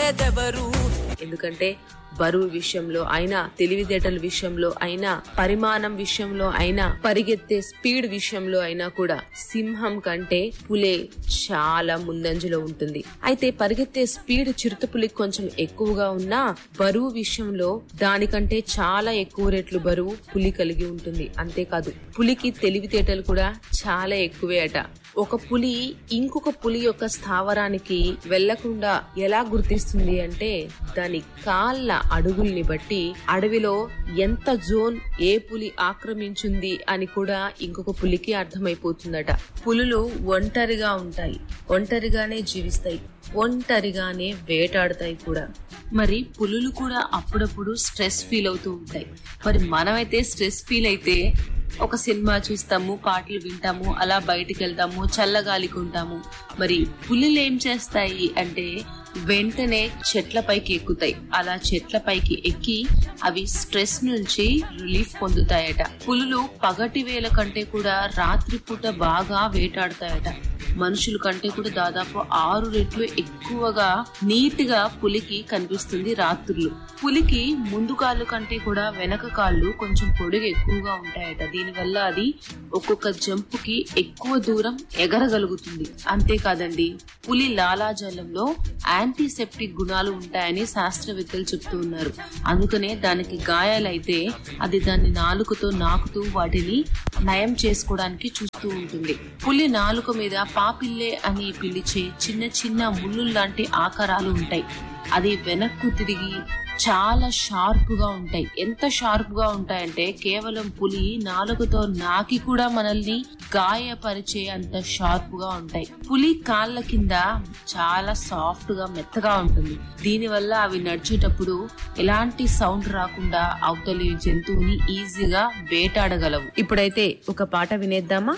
గెలిచేదెవరు ఎందుకంటే బరువు విషయంలో అయినా తెలివితేటల విషయంలో అయినా పరిమాణం విషయంలో అయినా పరిగెత్తే స్పీడ్ విషయంలో అయినా కూడా సింహం కంటే పులే చాలా ముందంజలో ఉంటుంది అయితే పరిగెత్తే స్పీడ్ చిరుతపులికి కొంచెం ఎక్కువగా ఉన్నా బరువు విషయంలో దానికంటే చాలా ఎక్కువ రెట్లు బరువు పులి కలిగి ఉంటుంది అంతేకాదు పులికి తెలివితేటలు కూడా చాలా ఎక్కువే అట ఒక పులి ఇంకొక పులి యొక్క స్థావరానికి వెళ్లకుండా ఎలా గుర్తిస్తుంది అంటే దాని కాళ్ళ అడుగుల్ని బట్టి అడవిలో ఎంత జోన్ ఏ పులి ఆక్రమించింది అని కూడా ఇంకొక పులికి అర్థమైపోతుందట పులులు ఒంటరిగా ఉంటాయి ఒంటరిగానే జీవిస్తాయి ఒంటరిగానే వేటాడతాయి కూడా మరి పులులు కూడా అప్పుడప్పుడు స్ట్రెస్ ఫీల్ అవుతూ ఉంటాయి మరి మనమైతే స్ట్రెస్ ఫీల్ అయితే ఒక సినిమా చూస్తాము పాటలు వింటాము అలా బయటికి వెళ్తాము చల్లగాలికి ఉంటాము మరి పులులు ఏం చేస్తాయి అంటే వెంటనే చెట్లపైకి ఎక్కుతాయి అలా చెట్లపైకి ఎక్కి అవి స్ట్రెస్ నుంచి రిలీఫ్ పొందుతాయట పులులు పగటి వేళ కంటే కూడా రాత్రిపూట బాగా వేటాడతాయట మనుషుల కంటే కూడా దాదాపు ఆరు రెట్లు ఎక్కువగా నీట్ గా పులికి కనిపిస్తుంది రాత్రులు పులికి ముందు కాళ్ళు కంటే కూడా వెనక కాళ్ళు కొంచెం పొడుగు ఎక్కువగా ఉంటాయట దీనివల్ల అది ఒక్కొక్క జంపుకి ఎక్కువ దూరం ఎగరగలుగుతుంది అంతేకాదండి పులి లాలాజలంలో యాంటీసెప్టిక్ గుణాలు ఉంటాయని శాస్త్రవేత్తలు చెప్తూ ఉన్నారు అందుకనే దానికి గాయాలైతే అది దాన్ని నాలుకతో నాకుతూ వాటిని నయం చేసుకోవడానికి చూస్తూ ఉంటుంది పులి నాలుక మీద పాపిల్లే అని పిలిచే చిన్న చిన్న ముళ్ళు లాంటి ఆకారాలు ఉంటాయి అది వెనక్కు తిరిగి చాలా షార్ప్ గా ఉంటాయి ఎంత షార్ప్ గా ఉంటాయంటే కేవలం పులి నాలుగుతో నాకి కూడా మనల్ని గాయపరిచే అంత షార్ప్ గా ఉంటాయి పులి కాళ్ళ కింద చాలా సాఫ్ట్ గా మెత్తగా ఉంటుంది దీనివల్ల అవి నడిచేటప్పుడు ఎలాంటి సౌండ్ రాకుండా అవతలి జంతువుని ఈజీగా వేటాడగలవు ఇప్పుడైతే ఒక పాట వినేద్దామా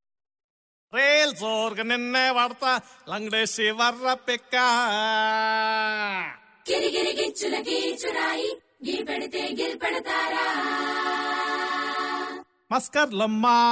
ರೇಲ್ ಸೋರ್ಗ ನಿನ್ನೆ ವಾಡ್ತಾ ಲಂಗಡೇಶಿ ವರ್ರ ಪಿಕ್ಕ మస్కర్ లమ్మా